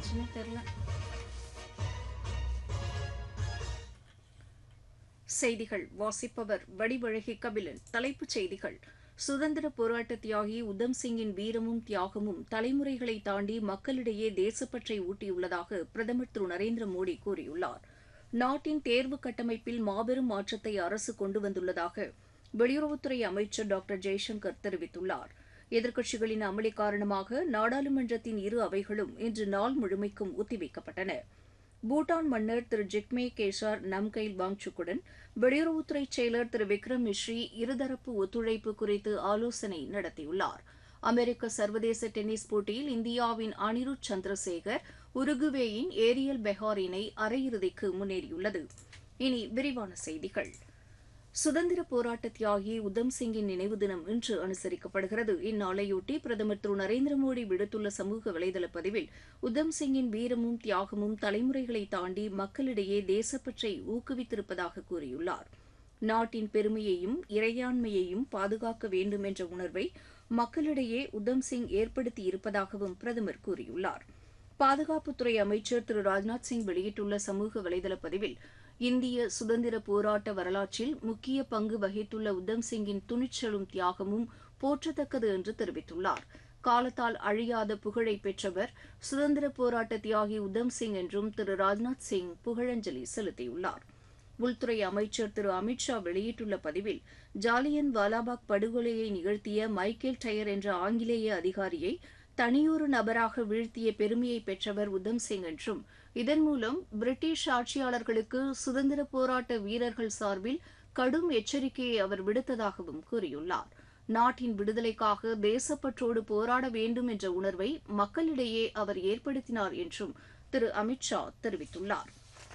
என்னாச்சுன்னு தெரியல செய்திகள் வாசிப்பவர் வடிவழகி கபிலன் தலைப்புச் செய்திகள் சுதந்திர போராட்ட தியாகி உத்தம் சிங்கின் வீரமும் தியாகமும் தலைமுறைகளை தாண்டி மக்களிடையே தேசப்பற்றை ஊட்டியுள்ளதாக பிரதமர் திரு நரேந்திர மோடி கூறியுள்ளார் நாட்டின் தேர்வு கட்டமைப்பில் மாபெரும் மாற்றத்தை அரசு கொண்டு வந்துள்ளதாக வெளியுறவுத்துறை அமைச்சர் டாக்டர் ஜெய்சங்கர் தெரிவித்துள்ளார் எதிர்க்கட்சிகளின் அமளி காரணமாக நாடாளுமன்றத்தின் இரு அவைகளும் இன்று நாள் முழுமைக்கும் ஒத்திவைக்கப்பட்டன பூட்டான் மன்னர் திரு ஜிக்மே கேசார் நம்கைல் வாங்சுக்குடன் வெளியுறவுத்துறை செயலர் திரு விக்ரம் மிஸ்ரி இருதரப்பு ஒத்துழைப்பு குறித்து ஆலோசனை நடத்தியுள்ளார் அமெரிக்க சர்வதேச டென்னிஸ் போட்டியில் இந்தியாவின் அனிருத் சந்திரசேகர் உருகுவேயின் ஏரியல் பெஹார் இணை அரையிறுதிக்கு முன்னேறியுள்ளது இனி விரிவான செய்திகள் சுதந்திர போராட்ட தியாகி உத்தம் சிங்கின் நினைவு தினம் இன்று அனுசரிக்கப்படுகிறது இந்நாளையொட்டி பிரதமர் திரு நரேந்திர மோடி விடுத்துள்ள சமூக வலைதள பதிவில் உத்தம் சிங்கின் வீரமும் தியாகமும் தலைமுறைகளை தாண்டி மக்களிடையே தேசப்பற்றை ஊக்குவித்திருப்பதாக கூறியுள்ளார் நாட்டின் பெருமையையும் இறையாண்மையையும் பாதுகாக்க வேண்டும் என்ற உணர்வை மக்களிடையே உத்தம் சிங் ஏற்படுத்தி இருப்பதாகவும் பிரதமர் கூறியுள்ளார் பாதுகாப்புத்துறை அமைச்சர் திரு ராஜ்நாத் சிங் வெளியிட்டுள்ள சமூக வலைதள பதிவில் இந்திய சுதந்திர போராட்ட வரலாற்றில் முக்கிய பங்கு வகித்துள்ள உத்தம் சிங்கின் துணிச்சலும் தியாகமும் போற்றத்தக்கது என்று தெரிவித்துள்ளார் காலத்தால் அழியாத புகழை பெற்றவர் சுதந்திர போராட்ட தியாகி உத்தம் சிங் என்றும் திரு ராஜ்நாத் சிங் புகழஞ்சலி செலுத்தியுள்ளார் உள்துறை அமைச்சர் திரு அமித்ஷா வெளியிட்டுள்ள பதிவில் ஜாலியன் வாலாபாக் படுகொலையை நிகழ்த்திய மைக்கேல் டயர் என்ற ஆங்கிலேய அதிகாரியை தனியொரு நபராக வீழ்த்திய பெருமையை பெற்றவர் உத்தம் சிங் என்றும் இதன் மூலம் பிரிட்டிஷ் ஆட்சியாளர்களுக்கு சுதந்திர போராட்ட வீரர்கள் சார்பில் கடும் எச்சரிக்கையை அவர் விடுத்ததாகவும் கூறியுள்ளார் நாட்டின் விடுதலைக்காக தேசப்பற்றோடு போராட வேண்டும் என்ற உணர்வை மக்களிடையே அவர் ஏற்படுத்தினார் என்றும் திரு அமித்ஷா தெரிவித்துள்ளார்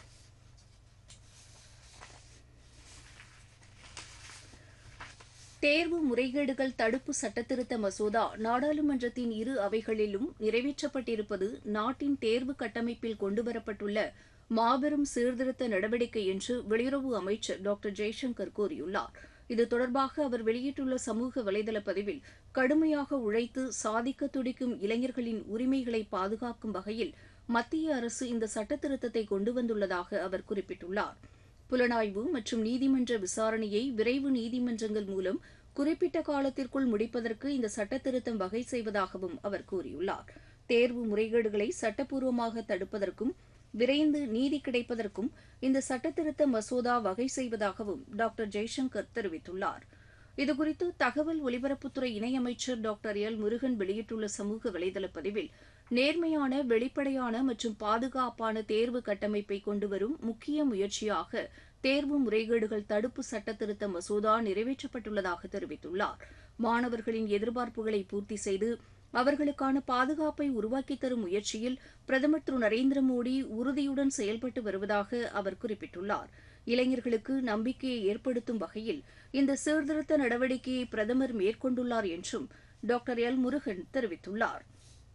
தேர்வு முறைகேடுகள் தடுப்பு சட்டத்திருத்த மசோதா நாடாளுமன்றத்தின் இரு அவைகளிலும் நிறைவேற்றப்பட்டிருப்பது நாட்டின் தேர்வு கட்டமைப்பில் கொண்டுவரப்பட்டுள்ள மாபெரும் சீர்திருத்த நடவடிக்கை என்று வெளியுறவு அமைச்சர் டாக்டர் ஜெய்சங்கர் கூறியுள்ளார் இது தொடர்பாக அவர் வெளியிட்டுள்ள சமூக வலைதள பதிவில் கடுமையாக உழைத்து சாதிக்க துடிக்கும் இளைஞர்களின் உரிமைகளை பாதுகாக்கும் வகையில் மத்திய அரசு இந்த சட்டத்திருத்தத்தை கொண்டு வந்துள்ளதாக அவர் குறிப்பிட்டுள்ளார் புலனாய்வு மற்றும் நீதிமன்ற விசாரணையை விரைவு நீதிமன்றங்கள் மூலம் குறிப்பிட்ட காலத்திற்குள் முடிப்பதற்கு இந்த சட்டத்திருத்தம் வகை செய்வதாகவும் அவர் கூறியுள்ளார் தேர்வு முறைகேடுகளை சட்டப்பூர்வமாக தடுப்பதற்கும் விரைந்து நீதி கிடைப்பதற்கும் இந்த சட்டத்திருத்த மசோதா வகை செய்வதாகவும் டாக்டர் ஜெய்சங்கர் தெரிவித்துள்ளார் இதுகுறித்து தகவல் ஒலிபரப்புத்துறை இணையமைச்சர் டாக்டர் எல் முருகன் வெளியிட்டுள்ள சமூக வலைதள பதிவில் நேர்மையான வெளிப்படையான மற்றும் பாதுகாப்பான தேர்வு கட்டமைப்பை கொண்டுவரும் முக்கிய முயற்சியாக தேர்வு முறைகேடுகள் தடுப்பு சட்ட திருத்த மசோதா நிறைவேற்றப்பட்டுள்ளதாக தெரிவித்துள்ளார் மாணவர்களின் எதிர்பார்ப்புகளை பூர்த்தி செய்து அவர்களுக்கான பாதுகாப்பை உருவாக்கித் தரும் முயற்சியில் பிரதமர் திரு நரேந்திர மோடி உறுதியுடன் செயல்பட்டு வருவதாக அவர் குறிப்பிட்டுள்ளார் இளைஞர்களுக்கு நம்பிக்கையை ஏற்படுத்தும் வகையில் இந்த சீர்திருத்த நடவடிக்கையை பிரதமர் மேற்கொண்டுள்ளார் என்றும் டாக்டர் எல் முருகன் தெரிவித்துள்ளார்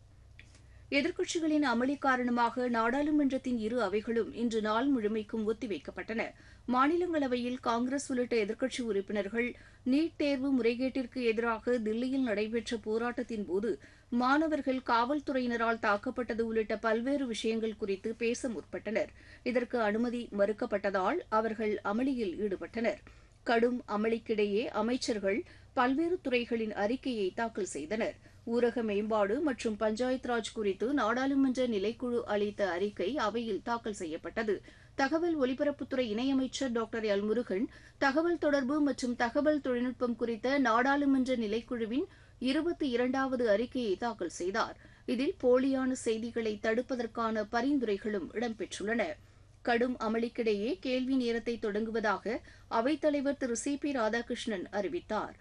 எதிர்க்கட்சிகளின் அமளி காரணமாக நாடாளுமன்றத்தின் இரு அவைகளும் இன்று நாள் முழுமைக்கும் ஒத்திவைக்கப்பட்டன மாநிலங்களவையில் காங்கிரஸ் உள்ளிட்ட எதிர்க்கட்சி உறுப்பினர்கள் நீட் தேர்வு முறைகேட்டிற்கு எதிராக தில்லியில் நடைபெற்ற போராட்டத்தின்போது மாணவர்கள் காவல்துறையினரால் தாக்கப்பட்டது உள்ளிட்ட பல்வேறு விஷயங்கள் குறித்து பேச முற்பட்டனர் இதற்கு அனுமதி மறுக்கப்பட்டதால் அவர்கள் அமளியில் ஈடுபட்டனர் கடும் அமளிக்கிடையே அமைச்சர்கள் பல்வேறு துறைகளின் அறிக்கையை தாக்கல் செய்தனர் ஊரக மேம்பாடு மற்றும் பஞ்சாயத் ராஜ் குறித்து நாடாளுமன்ற நிலைக்குழு அளித்த அறிக்கை அவையில் தாக்கல் செய்யப்பட்டது தகவல் ஒலிபரப்புத்துறை இணையமைச்சர் டாக்டர் எல் முருகன் தகவல் தொடர்பு மற்றும் தகவல் தொழில்நுட்பம் குறித்த நாடாளுமன்ற நிலைக்குழுவின் இருபத்தி இரண்டாவது அறிக்கையை தாக்கல் செய்தார் இதில் போலியான செய்திகளை தடுப்பதற்கான பரிந்துரைகளும் இடம்பெற்றுள்ளன கடும் அமளிக்கிடையே கேள்வி நேரத்தை தொடங்குவதாக அவைத்தலைவர் திரு சி பி ராதாகிருஷ்ணன் அறிவித்தார்